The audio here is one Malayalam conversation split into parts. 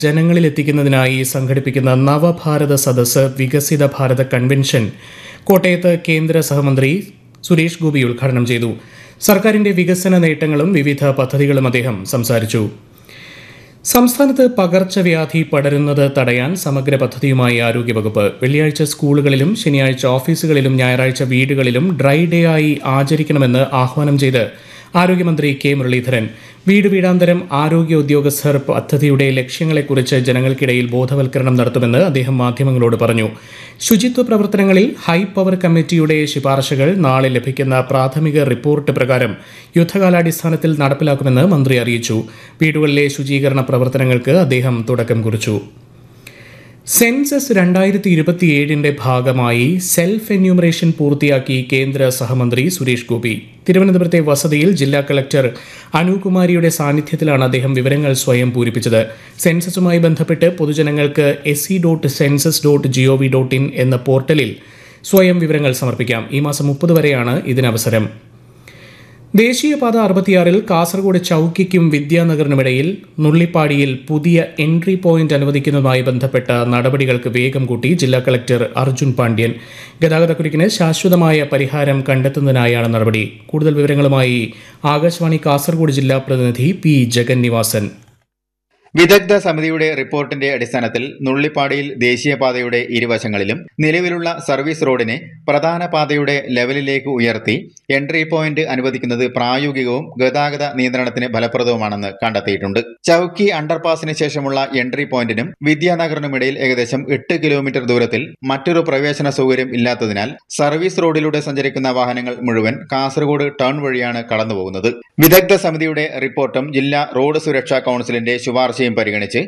ജനങ്ങളിലെത്തിക്കുന്നതിനായി സംഘടിപ്പിക്കുന്ന നവഭാരത സദസ്സ് വികസിത ഭാരത കൺവെൻഷൻ കോട്ടയത്ത് കേന്ദ്ര സഹമന്ത്രി സുരേഷ് ഗോപി ഉദ്ഘാടനം ചെയ്തു സർക്കാരിന്റെ വികസന നേട്ടങ്ങളും വിവിധ പദ്ധതികളും അദ്ദേഹം സംസാരിച്ചു സംസ്ഥാനത്ത് പകർച്ചവ്യാധി പടരുന്നത് തടയാൻ സമഗ്ര പദ്ധതിയുമായി ആരോഗ്യവകുപ്പ് വെള്ളിയാഴ്ച സ്കൂളുകളിലും ശനിയാഴ്ച ഓഫീസുകളിലും ഞായറാഴ്ച വീടുകളിലും ഡ്രൈ ഡേ ആയി ആചരിക്കണമെന്ന് ആഹ്വാനം ചെയ്ത് ആരോഗ്യമന്ത്രി കെ മുരളീധരൻ വീട് വീടാന്തരം ആരോഗ്യ ഉദ്യോഗസ്ഥർ പദ്ധതിയുടെ ലക്ഷ്യങ്ങളെക്കുറിച്ച് ജനങ്ങൾക്കിടയിൽ ബോധവൽക്കരണം നടത്തുമെന്ന് അദ്ദേഹം മാധ്യമങ്ങളോട് പറഞ്ഞു ശുചിത്വ പ്രവർത്തനങ്ങളിൽ ഹൈ പവർ കമ്മിറ്റിയുടെ ശുപാർശകൾ നാളെ ലഭിക്കുന്ന പ്രാഥമിക റിപ്പോർട്ട് പ്രകാരം യുദ്ധകാലാടിസ്ഥാനത്തിൽ നടപ്പിലാക്കുമെന്ന് മന്ത്രി അറിയിച്ചു വീടുകളിലെ ശുചീകരണ പ്രവർത്തനങ്ങൾക്ക് അദ്ദേഹം തുടക്കം കുറിച്ചു സെൻസസ് രണ്ടായിരത്തി ഇരുപത്തിയേഴിന്റെ ഭാഗമായി സെൽഫ് എന്യൂമറേഷൻ പൂർത്തിയാക്കി കേന്ദ്ര സഹമന്ത്രി സുരേഷ് ഗോപി തിരുവനന്തപുരത്തെ വസതിയിൽ ജില്ലാ കളക്ടർ അനുകുമാരിയുടെ സാന്നിധ്യത്തിലാണ് അദ്ദേഹം വിവരങ്ങൾ സ്വയം പൂരിപ്പിച്ചത് സെൻസസുമായി ബന്ധപ്പെട്ട് പൊതുജനങ്ങൾക്ക് S C dot census dot G O V dot in എന്ന പോർട്ടലിൽ സ്വയം വിവരങ്ങൾ സമർപ്പിക്കാം ഈ മാസം മുപ്പത് വരെയാണ് ഇതിനവസരം ദേശീയപാത അറുപത്തിയാറിൽ കാസർഗോഡ് ചൌക്കിക്കും വിദ്യാനഗറിനുമിടയിൽ നുള്ളിപ്പാടിയിൽ പുതിയ എൻട്രി പോയിന്റ് അനുവദിക്കുന്നതുമായി ബന്ധപ്പെട്ട നടപടികൾക്ക് വേഗം കൂട്ടി ജില്ലാ കളക്ടർ അർജുൻ പാണ്ഡ്യൻ ഗതാഗതക്കുരുക്കിന് ശാശ്വതമായ പരിഹാരം കണ്ടെത്തുന്നതിനായാണ് നടപടി കൂടുതൽ വിവരങ്ങളുമായി ആകാശവാണി കാസർഗോഡ് ജില്ലാ പ്രതിനിധി പി ജഗന്നിവാസൻ വിദഗ്ധ സമിതിയുടെ റിപ്പോർട്ടിന്റെ അടിസ്ഥാനത്തിൽ നുള്ളിപ്പാടിയിൽ ദേശീയപാതയുടെ ഇരുവശങ്ങളിലും നിലവിലുള്ള സർവീസ് റോഡിനെ പ്രധാന പാതയുടെ ലെവലിലേക്ക് ഉയർത്തി എൻട്രി പോയിന്റ് അനുവദിക്കുന്നത് പ്രായോഗികവും ഗതാഗത നിയന്ത്രണത്തിന് ഫലപ്രദവുമാണെന്ന് കണ്ടെത്തിയിട്ടുണ്ട് ചൌക്കി അണ്ടർപാസിന് ശേഷമുള്ള എൻട്രി പോയിന്റിനും വിദ്യാനഗറിനുമിടയിൽ ഏകദേശം എട്ട് കിലോമീറ്റർ ദൂരത്തിൽ മറ്റൊരു പ്രവേശന സൗകര്യം ഇല്ലാത്തതിനാൽ സർവീസ് റോഡിലൂടെ സഞ്ചരിക്കുന്ന വാഹനങ്ങൾ മുഴുവൻ കാസർഗോഡ് ടൗൺ വഴിയാണ് കടന്നുപോകുന്നത് വിദഗ്ധ സമിതിയുടെ റിപ്പോർട്ടും ജില്ലാ റോഡ് സുരക്ഷാ കൌൺസിലിന്റെ ശുപാർശയും പരിഗണിച്ച്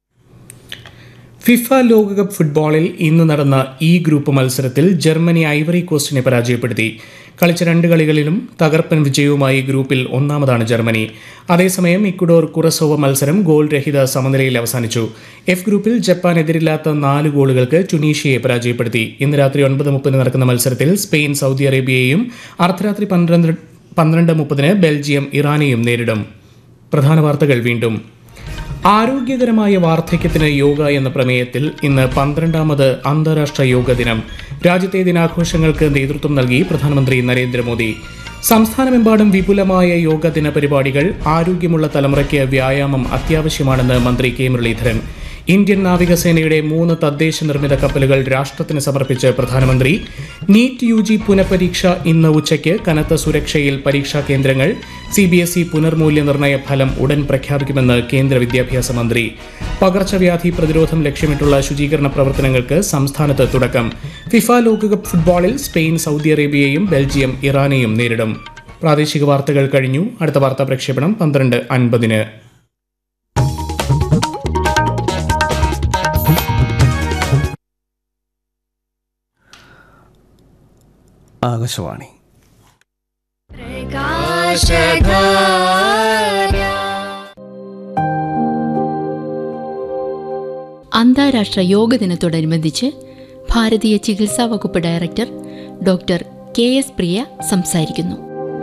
ഫിഫ ലോകകപ്പ് ഫുട്ബോളിൽ ഇന്ന് നടന്ന ഇ ഗ്രൂപ്പ് മത്സരത്തിൽ ജർമ്മനി ഐവറി കോസ്റ്റിനെ പരാജയപ്പെടുത്തി കളിച്ച രണ്ട് കളികളിലും തകർപ്പൻ വിജയവുമായി ഗ്രൂപ്പിൽ ഒന്നാമതാണ് ജർമ്മനി അതേസമയം ഇക്വഡോർ കുറസോവ മത്സരം ഗോൾ രഹിത സമനിലയിൽ അവസാനിച്ചു എഫ് ഗ്രൂപ്പിൽ ജപ്പാൻ എതിരില്ലാത്ത നാല് ഗോളുകൾക്ക് ടുണീഷ്യയെ പരാജയപ്പെടുത്തി ഇന്ന് രാത്രി ഒൻപത് മുപ്പതിന് നടക്കുന്ന മത്സരത്തിൽ സ്പെയിൻ സൗദി അറേബ്യയെയും അർദ്ധരാത്രി പന്ത്രണ്ട് പന്ത്രണ്ട് മുപ്പതിന് ബെൽജിയം ഇറാനെയും നേരിടും പ്രധാന വാർത്തകൾ വീണ്ടും ആരോഗ്യകരമായ വാർദ്ധക്യത്തിന് യോഗ എന്ന പ്രമേയത്തിൽ ഇന്ന് പന്ത്രണ്ടാമത് അന്താരാഷ്ട്ര യോഗ ദിനം രാജ്യത്തെ ദിനാഘോഷങ്ങൾക്ക് നേതൃത്വം നൽകി പ്രധാനമന്ത്രി നരേന്ദ്രമോദി സംസ്ഥാനമെമ്പാടും വിപുലമായ യോഗ ദിന പരിപാടികൾ ആരോഗ്യമുള്ള തലമുറയ്ക്ക് വ്യായാമം അത്യാവശ്യമാണെന്ന് മന്ത്രി കെ മുരളീധരൻ ഇന്ത്യൻ നാവികസേനയുടെ മൂന്ന് തദ്ദേശ നിർമ്മിത കപ്പലുകൾ രാഷ്ട്രത്തിന് സമർപ്പിച്ച് പ്രധാനമന്ത്രി നീറ്റ് യു ജി പുനഃപരീക്ഷ ഇന്ന് ഉച്ചയ്ക്ക് കനത്ത സുരക്ഷയിൽ പരീക്ഷാ കേന്ദ്രങ്ങൾ സി ബി എസ് ഇ പുനർമൂല്യനിർണ്ണയ ഫലം ഉടൻ പ്രഖ്യാപിക്കുമെന്ന് കേന്ദ്ര വിദ്യാഭ്യാസ മന്ത്രി പകർച്ചവ്യാധി പ്രതിരോധം ലക്ഷ്യമിട്ടുള്ള ശുചീകരണ പ്രവർത്തനങ്ങൾക്ക് സംസ്ഥാനത്ത് തുടക്കം ഫിഫ ലോകകപ്പ് ഫുട്ബോളിൽ സ്പെയിൻ സൗദി അറേബ്യയെയും ബെൽജിയം ഇറാനെയും നേരിടും പ്രാദേശിക വാർത്തകൾ കഴിഞ്ഞു അടുത്ത വാർത്താ പ്രക്ഷേപണം പന്ത്രണ്ട് അൻപതിന് ആകാശവാണി അന്താരാഷ്ട്ര യോഗ ദിനത്തോടനുബന്ധിച്ച് ഭാരതീയ ചികിത്സാ വകുപ്പ് director doctor K S Priya സംസാരിക്കുന്നു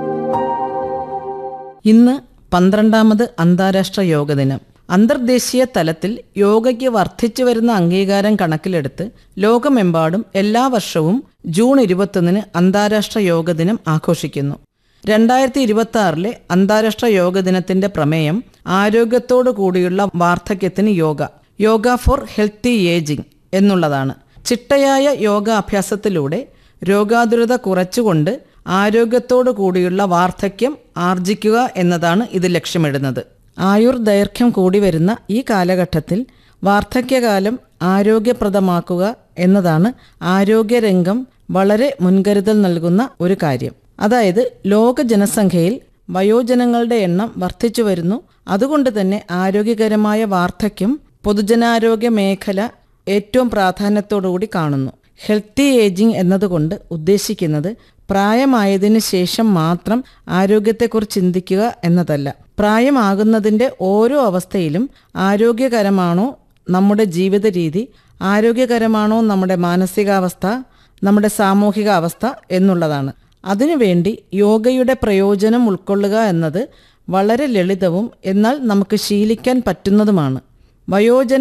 ഇന്ന് പന്ത്രണ്ടാമത് അന്താരാഷ്ട്ര യോഗ ദിനം അന്തർദേശീയ തലത്തിൽ യോഗയ്ക്ക് വർദ്ധിച്ചു വരുന്ന അംഗീകാരം കണക്കിലെടുത്ത് ലോകമെമ്പാടും എല്ലാ വർഷവും ജൂൺ ഇരുപത്തൊന്നിന് അന്താരാഷ്ട്ര യോഗ ദിനം ആഘോഷിക്കുന്നു രണ്ടായിരത്തി ഇരുപത്തി ആറിലെ അന്താരാഷ്ട്ര യോഗ ദിനത്തിന്റെ പ്രമേയം ആരോഗ്യത്തോടു കൂടിയുള്ള വാർദ്ധക്യത്തിന് yoga yoga for healthy ageing എന്നുള്ളതാണ് ചിട്ടയായ യോഗാഭ്യാസത്തിലൂടെ രോഗാതുരത കുറച്ചുകൊണ്ട് ആരോഗ്യത്തോടു കൂടിയുള്ള വാർദ്ധക്യം ആർജിക്കുക എന്നതാണ് ഇത് ലക്ഷ്യമിടുന്നത് ആയുർ ദൈർഘ്യം കൂടി വരുന്ന ഈ കാലഘട്ടത്തിൽ വാർദ്ധക്യകാലം ആരോഗ്യപ്രദമാക്കുക എന്നതാണ് ആരോഗ്യരംഗം വളരെ മുൻകരുതൽ നൽകുന്ന ഒരു കാര്യം അതായത് ലോക ജനസംഖ്യയിൽ വയോജനങ്ങളുടെ എണ്ണം വർദ്ധിച്ചു വരുന്നു അതുകൊണ്ട് തന്നെ ആരോഗ്യകരമായ വാർദ്ധക്യം പൊതുജനാരോഗ്യ മേഖല ഏറ്റവും പ്രാധാന്യത്തോടുകൂടി കാണുന്നു ഹെൽത്തി ഏജിംഗ് എന്നതുകൊണ്ട് ഉദ്ദേശിക്കുന്നത് പ്രായമായതിനു ശേഷം മാത്രം ആരോഗ്യത്തെക്കുറിച്ച് ചിന്തിക്കുക എന്നതല്ല പ്രായമാകുന്നതിൻ്റെ ഓരോ അവസ്ഥയിലും ആരോഗ്യകരമാണോ നമ്മുടെ ജീവിത രീതി ആരോഗ്യകരമാണോ നമ്മുടെ മാനസികാവസ്ഥ നമ്മുടെ സാമൂഹിക അവസ്ഥ എന്നുള്ളതാണ് അതിനുവേണ്ടി യോഗയുടെ പ്രയോജനം ഉൾക്കൊള്ളുക എന്നത് വളരെ ലളിതവും എന്നാൽ നമുക്ക് ശീലിക്കാൻ പറ്റുന്നതുമാണ് വയോജന